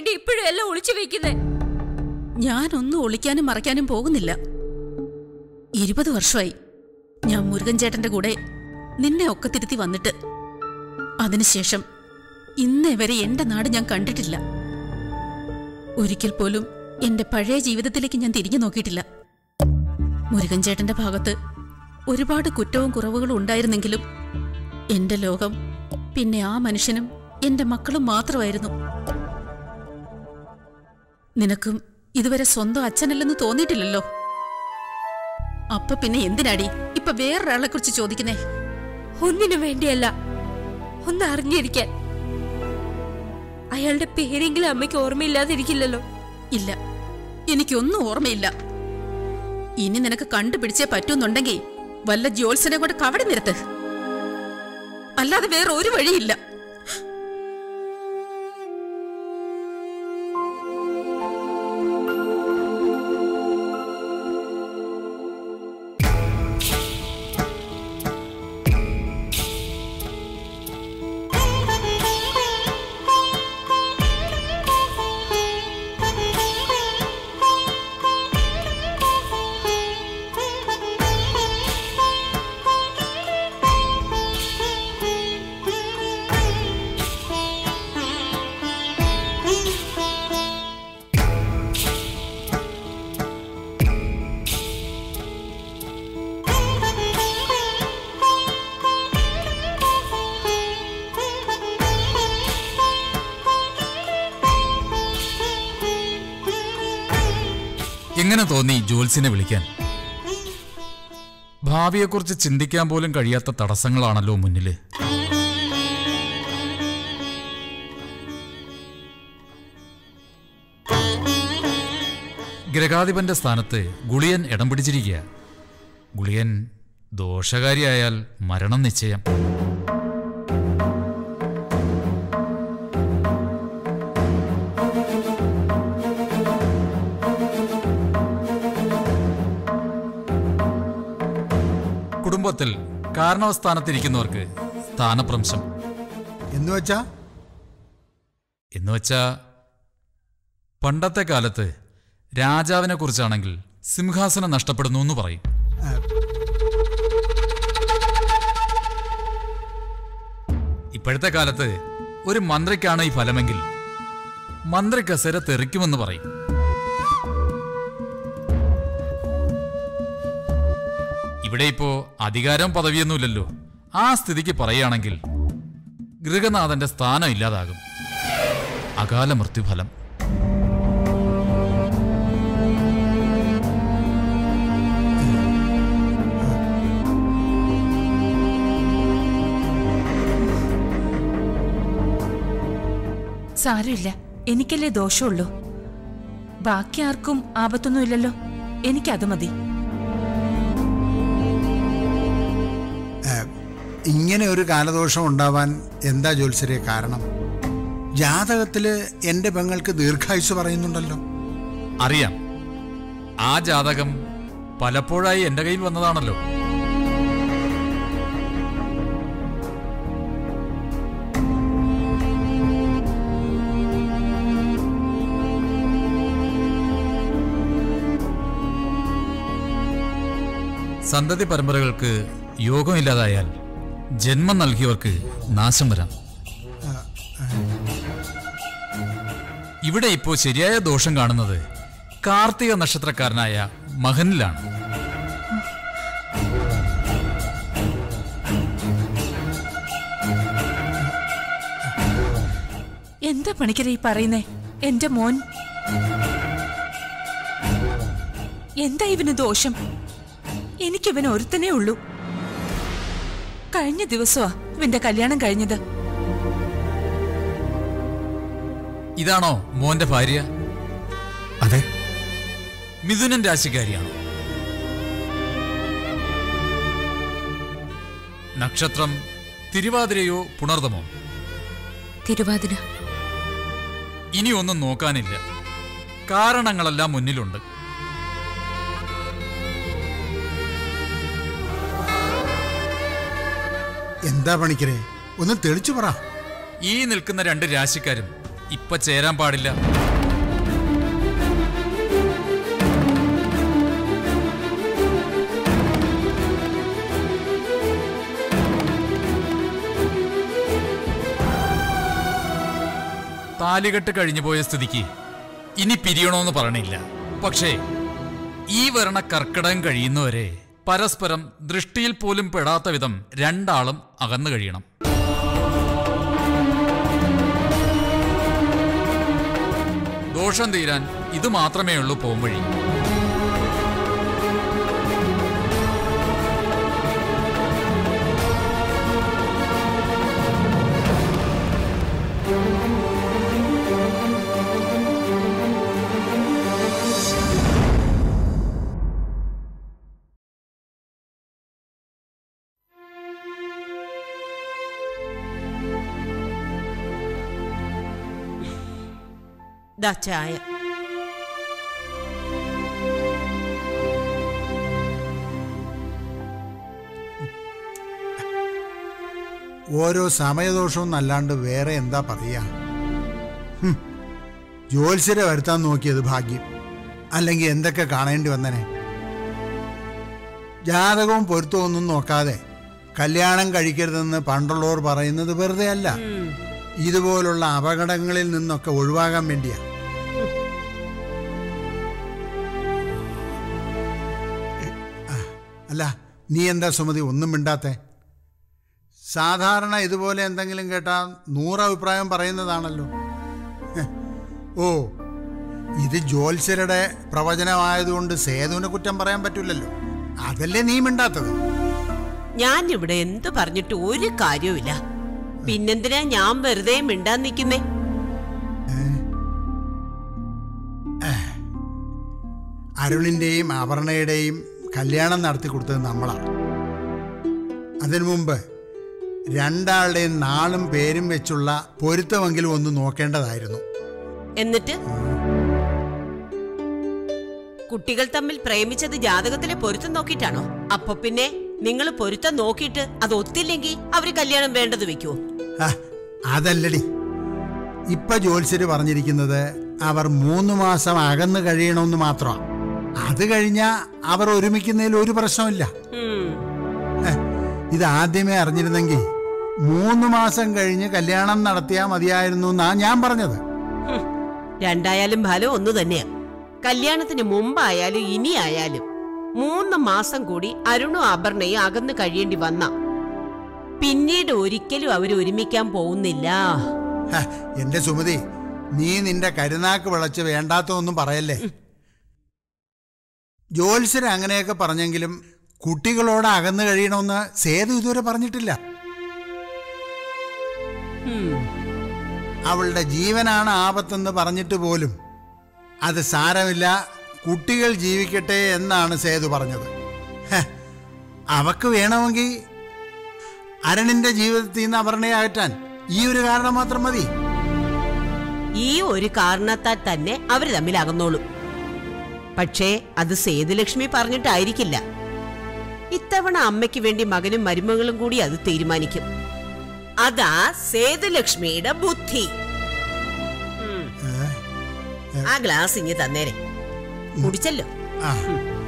വേണ്ടി ഇപ്പോഴും എല്ലാം ഒളിച്ചു വെക്കുന്നേ ഞാനൊന്നും ഒളിക്കാനും മറയ്ക്കാനും പോകുന്നില്ല ഇരുപത് വർഷമായി ഞാൻ മുരുകൻ ചേട്ടന്റെ കൂടെ നിന്നെ ഒക്കെ തിരുത്തി വന്നിട്ട് അതിനുശേഷം ഇന്നേ വരെ എന്റെ നാട് ഞാൻ കണ്ടിട്ടില്ല ഒരിക്കൽ പോലും എന്റെ പഴയ ജീവിതത്തിലേക്ക് ഞാൻ തിരിഞ്ഞു നോക്കിയിട്ടില്ല മുരുകൻ ചേട്ടന്റെ ഭാഗത്ത് ഒരുപാട് കുറ്റവും കുറവുകളും ഉണ്ടായിരുന്നെങ്കിലും എന്റെ ലോകം പിന്നെ ആ മനുഷ്യനും എന്റെ മക്കളും മാത്രമായിരുന്നു നിനക്കും ഇതുവരെ സ്വന്തം അച്ഛനല്ലെന്ന് തോന്നിയിട്ടില്ലല്ലോ അപ്പൊ പിന്നെ എന്തിനാടി ഇപ്പൊ വേറൊരാളെ കുറിച്ച് ചോദിക്കുന്നേ ഒന്നിനു വേണ്ടിയല്ല ഒന്ന് അറിഞ്ഞിരിക്കാൻ അയാളുടെ പേരെങ്കിലും അമ്മയ്ക്ക് ഓർമ്മയില്ലാതിരിക്കില്ലല്ലോ ഇല്ല എനിക്കൊന്നും ഓർമ്മയില്ല ഇനി നിനക്ക് കണ്ടുപിടിച്ചേ പറ്റൂന്നുണ്ടെങ്കിൽ വല്ല ജോത്സനെ കൂടെ കവടി നിരത്ത് അല്ലാതെ വേറെ ഒരു വഴിയില്ല എങ്ങനെ തോന്നി ജോൽസിനെ വിളിക്കാൻ ഭാവിയെക്കുറിച്ച് ചിന്തിക്കാൻ പോലും കഴിയാത്ത തടസ്സങ്ങളാണല്ലോ മുന്നില് ഗ്രഹാധിപന്റെ സ്ഥാനത്ത് ഗുളിയൻ ഇടം പിടിച്ചിരിക്കുക ഗുളിയൻ ദോഷകാരിയായാൽ മരണം നിശ്ചയം കുടുംബത്തിൽ കാരണവസ്ഥാനത്തിരിക്കുന്നവർക്ക് സ്ഥാനഭ്രംശം എന്ന് വെച്ചാ എന്നുവെച്ചാ പണ്ടത്തെ കാലത്ത് രാജാവിനെ കുറിച്ചാണെങ്കിൽ സിംഹാസനം നഷ്ടപ്പെടുന്നു എന്ന് പറയും ഇപ്പോഴത്തെ കാലത്ത് ഒരു മന്ത്രിക്കാണ് ഈ ഫലമെങ്കിൽ മന്ത്രി കസേര തെറിക്കുമെന്ന് പറയും ഇവിടെ ഇപ്പോ അധികാരം പദവിയൊന്നുമില്ലല്ലോ ആ സ്ഥിതിക്ക് പറയുകയാണെങ്കിൽ ഗൃഹനാഥന്റെ സ്ഥാനം ഇല്ലാതാകും അകാല മൃത്യുഫലം സാരമില്ല എനിക്കല്ലേ ദോഷമുള്ളൂ ബാക്കി ആർക്കും ആപത്തൊന്നുമില്ലല്ലോ എനിക്കത് മതി ഇങ്ങനെ ഒരു കാലദോഷം ഉണ്ടാവാൻ എന്താ ജ്യോത്സരെ കാരണം ജാതകത്തില് എന്റെ പെങ്ങൾക്ക് ദീർഘായുസ് പറയുന്നുണ്ടല്ലോ അറിയാം ആ ജാതകം പലപ്പോഴായി എന്റെ കയ്യിൽ വന്നതാണല്ലോ സന്തതി പരമ്പരകൾക്ക് യോഗമില്ലാതായാൽ ജന്മം നൽകിയവർക്ക് നാശം വരാം ഇവിടെ ഇപ്പോൾ ശരിയായ ദോഷം കാണുന്നത് കാർത്തിക നക്ഷത്രക്കാരനായ മഹനിലാണ് എന്താ പണിക്കര ഈ പറയുന്നേ എന്റെ മോൻ എന്താ ഇവന് ദോഷം എനിക്കിവന് ഒരുത്തനേ ഉള്ളൂ കഴിഞ്ഞ ദിവസമാ ഇവന്റെ കല്യാണം കഴിഞ്ഞത് ഇതാണോ മോന്റെ ഭാര്യ അതെ മിഥുനൻ രാശിക്കാരിയാണ് നക്ഷത്രം തിരുവാതിരയോ പുണർതമോ തിരുവാതിര ഇനി ഒന്നും നോക്കാനില്ല കാരണങ്ങളെല്ലാം മുന്നിലുണ്ട് എന്താ പണിക്കരെ ഒന്ന് തെളിച്ചു പറ ഈ നിൽക്കുന്ന രണ്ട് രാശിക്കാരും ഇപ്പൊ ചേരാൻ പാടില്ല താലികെട്ട് കഴിഞ്ഞു പോയ സ്ഥിതിക്ക് ഇനി പിരിയണോന്ന് പറയണില്ല പക്ഷേ ഈ വരണ കർക്കിടകം കഴിയുന്നവരെ പരസ്പരം ദൃഷ്ടിയിൽ പോലും പെടാത്ത വിധം രണ്ടാളും അകന്നു കഴിയണം ദോഷം തീരാൻ ഇത് മാത്രമേ ഉള്ളൂ പോംവഴി ദാ ചായ ഓരോ സമയദോഷവും എന്നല്ലാണ്ട് വേറെ എന്താ പറയാ ഹും, ജ്യോത്സ്യരെ വരുത്താൻ നോക്കിയത് ഭാഗ്യം അല്ലെങ്കിൽ എന്തൊക്കെ കാണേണ്ടി വന്നനെ ജാതകവും പൊരുത്തവും ഒന്നും നോക്കാതെ കല്യാണം കഴിക്കരുതെന്ന് പണ്ടുള്ളവർ പറയുന്നത് വെറുതെ അല്ല ഇതുപോലുള്ള അപകടങ്ങളിൽ നിന്നൊക്കെ ഒഴിവാകാൻ വേണ്ടിയാ ആ, അല്ല നീ എന്താ സുമതി ഒന്നും മിണ്ടാത്തെ സാധാരണ ഇതുപോലെ എന്തെങ്കിലും കേട്ടാൽ നൂറ് അഭിപ്രായം പറയുന്നതാണല്ലോ ഹെ, ഓ ഇത് ജ്യോത്സ്യരുടെ പ്രവചനമായതുകൊണ്ട് സേതുവിനെ കുറ്റം പറയാൻ പറ്റില്ലല്ലോ അതല്ലേ നീ മിണ്ടാത്തത് ഞാൻ ഇവിടെ എന്തു പറഞ്ഞിട്ട് ഒരു കാര്യവുമില്ല പിന്നെന്തിനാ ഞാൻ വെറുതെ മിണ്ടാൻ നിൽക്കുന്നേ അരുണിൻ്റെയും അപർണയുടെയും കല്യാണം നടത്തി കൊടുത്തത് നമ്മളാണ് അതിനു മുമ്പ് രണ്ടാളുടെയും നാളും പേരും വെച്ചുള്ള പൊരുത്തമെങ്കിലും ഒന്ന് നോക്കേണ്ടതായിരുന്നു എന്നിട്ട് കുട്ടികൾ തമ്മിൽ പ്രേമിച്ചത് ജാതകത്തിലെ പൊരുത്തം നോക്കിയിട്ടാണോ അപ്പൊ പിന്നെ നിങ്ങൾ പൊരുത്തം നോക്കിയിട്ട് അത് ഒത്തില്ലെങ്കിൽ അവര് കല്യാണം വേണ്ടത് വെക്കുവോ ആ, അതല്ലടി ഇപ്പൊ ജ്യോത്സ്യര് പറഞ്ഞിരിക്കുന്നത് അവർ മൂന്ന് മാസം അകന്ന് കഴിയണമെന്ന് മാത്രമാണ് അത് കഴിഞ്ഞാൽ അവർ ഒരുമിക്കുന്നതിൽ ഒരു പ്രശ്നമില്ല ഉം. ഹെ, ഇത് ആദ്യമേ അറിഞ്ഞിരുന്നെങ്കിൽ മൂന്ന് മാസം കഴിഞ്ഞ് കല്യാണം നടത്തിയാൽ മതിയായിരുന്നു എന്നാ ഞാൻ പറഞ്ഞത് ഹും. രണ്ടായാലും ഫലം ഒന്നു തന്നെയാ കല്യാണത്തിന് മുമ്പായാലും ഇനി ആയാലും മൂന്ന് മാസം കൂടി അരുണും അപർണയും അകന്ന് കഴിയേണ്ടി വന്ന പിന്നീട് ഒരിക്കലും അവർ ഒരുമിക്കാൻ പോകുന്നില്ല ഹ, എന്റെ സുമതി നീ നിന്റെ കരുനാക്ക് വിളച്ച് വേണ്ടാത്തൊന്നും പറയല്ലേ ജ്യോത്സ്യര് അങ്ങനെയൊക്കെ പറഞ്ഞെങ്കിലും കുട്ടികളോട് അകന്നു കഴിയണമെന്ന് സേതു ഇതുവരെ പറഞ്ഞിട്ടില്ല ഉം. അവളുടെ ജീവനാണ് ആപത്തെന്ന് പറഞ്ഞിട്ട് പോലും അത് സാരമില്ല കുട്ടികൾ ജീവിക്കട്ടെ എന്നാണ് സേതു പറഞ്ഞത് ഹ, അവക്ക് വേണമെങ്കിൽ അരുണിന്റെ ജീവിതത്തിൽ നിന്ന് അപർണയെ അകറ്റാൻ ഈ ഒരു കാരണം മാത്രം മതി ഈ ഒരു കാരണത്താൽ തന്നെ അവര് തമ്മിൽ അകന്നോളും പക്ഷേ അത് സേതുലക്ഷ്മി പറഞ്ഞിട്ടായിരിക്കില്ല ഇത്തവണ അമ്മയ്ക്ക് വേണ്ടി മകനും മരുമകളും കൂടി അത് തീരുമാനിക്കും അതാ സേതുലക്ഷ്മിയുടെ ബുദ്ധി ഉം. ആ ഗ്ലാസ് ഇങ്ങ് തന്നേരെ കുടിച്ചല്ലോ ആ ഉം.